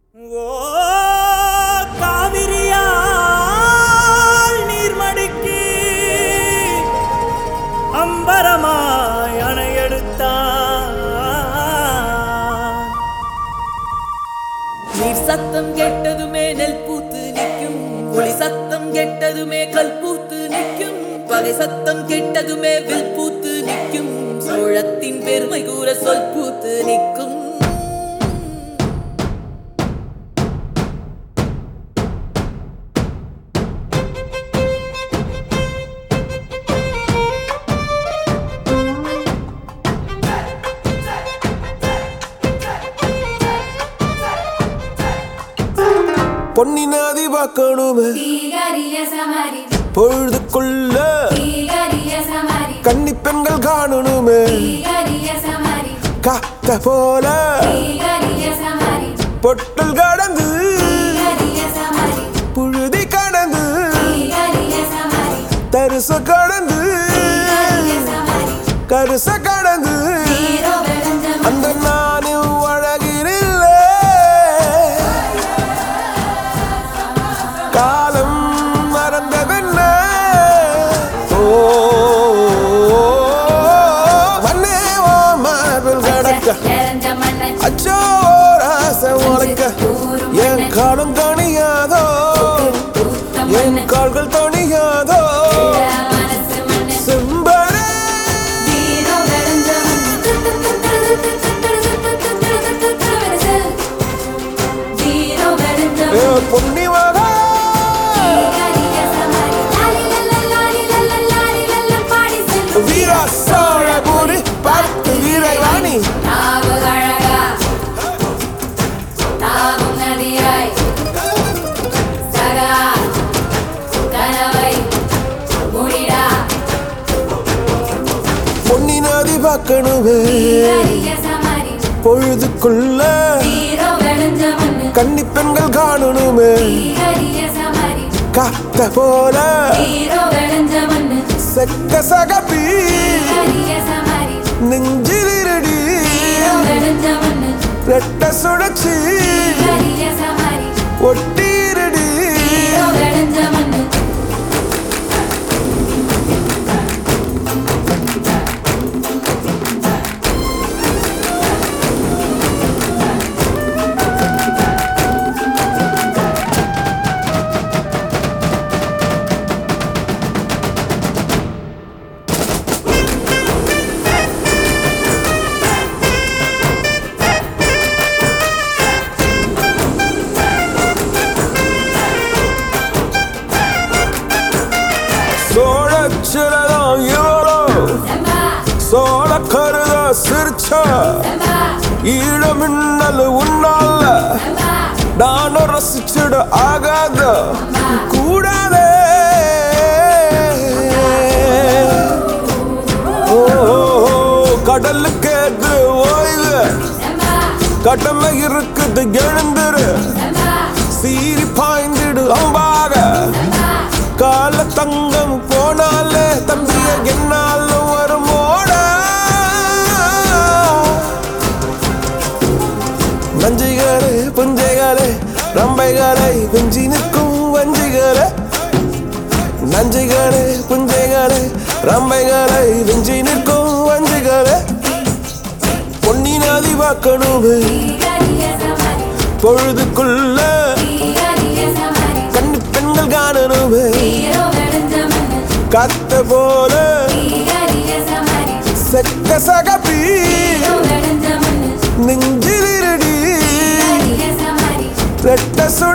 ஓ காவிரியால் நீர்மடிக்கு அம்பரமாய் அணையெடுத்தான் நீர் சத்தம் கெட்டதுமே நெல் பூத்து நிற்கும் ஒளி சத்தம் கெட்டதுமே கல் பூத்து நிற்கும் பகை சத்தம் கெட்டதுமே வில் பூத்து நிற்கும் சோழத்தின் பெருமை கூற சொல் பூத்து நிற்கும் பொன்னினாதி பார்க்கணுமே தீகரிய சமரி பொழுதுக்குள்ள தீகரிய சமரி கன்னி பெண்கள் காணணுமே தீகரிய சமரி காத்த போல தீகரிய சமரி பொட்டல் கடந்து தீகரிய சமரி புழுதி கடந்து தீகரிய சமரி தரிச கடந்து தீகரிய சமரி கருச கடந்து தீரோ வெளஞ்சம் அந்த நானும் அழகினில்ல காலம் மறந்ததென்ன ஓ மண்ணே ஓ மார்பில் கடக்க நிறைஞ்ச மண்ணை அச்சோ ராச உனக்க என் காலம் தணியாதோ பூத்த என் மண்ணு கால்கள் தணியாதோ மனசு மண்ணு செம்பரே தீரோ வெளஞ்சம் தீரோ வெளஞ்சம் ஏ பொன்னி மகா தீகரிய சமரி லாலி லல்ல லாலி லல்ல லாலி லல்ல பாடி செல்லும் வீரா சோழபுரி பார்த்து வீரவாணி நாவு அழகா நாவும் நதியாய் சகா கனவை முடிடா பொன்னி நதி பார்க்கணுமே தீகரிய சமரி பொழுதுக்குள்ள தீரோ வெளுஞ்ச மண்ணு கன்னி பெண்கள் காணணுமே தீகரிய சமரி காத்த போல தீரோ வெளுஞ்ச மண்ணு செக்க சகப்பி தீகரிய சமரி நெஞ்சிலிருடி தீரோ வெளுஞ்ச மண்ணு ரெட்ட சுழச்சி தீகரிய சமரி ஒட்டிருடி தீரோ வெளுஞ்ச மண்ணு சோழச்சிலதான் இவளோ செம்பா சோழ கருத சிரிச்சா செம்பா ஈழ மின்னல் உன்னால செம்பா நானும் ரசிச்சிட ஆகாத கூடாதே ஓ, கடலுக்கு எது ஓய்வு செம்பா கடமை இருக்குது எழுந்துரு செம்பா சீறி பாய்ந்திடு அம்பாக கால தங்கம் போனாலே தம்பிய என்னாலும் வருமோட நஞ்சைகளே புஞ்சைகளே ரம்பைகளை குஞ்சி நிற்கும் வஞ்சிகளே நஞ்சைகளே புஞ்சைகளே ரம்பைகளை விஞ்சி நிற்கும் வஞ்சிகளே பொன்னி நதி பார்க்கணுமே தீகரிய சமரி பொழுதுக்குள்ள தீகரிய சமரி கண்ணு பெண்கள் காணணுமே தீரோ வெளுஞ்ச மண்ணு கத்த போல தீகரிய சமரி செக்க சகப்பி தீரோ வெளுஞ்ச மண்ணு நெஞ்சிலிருடி தீகரிய சமரி ரெட்ட சுழ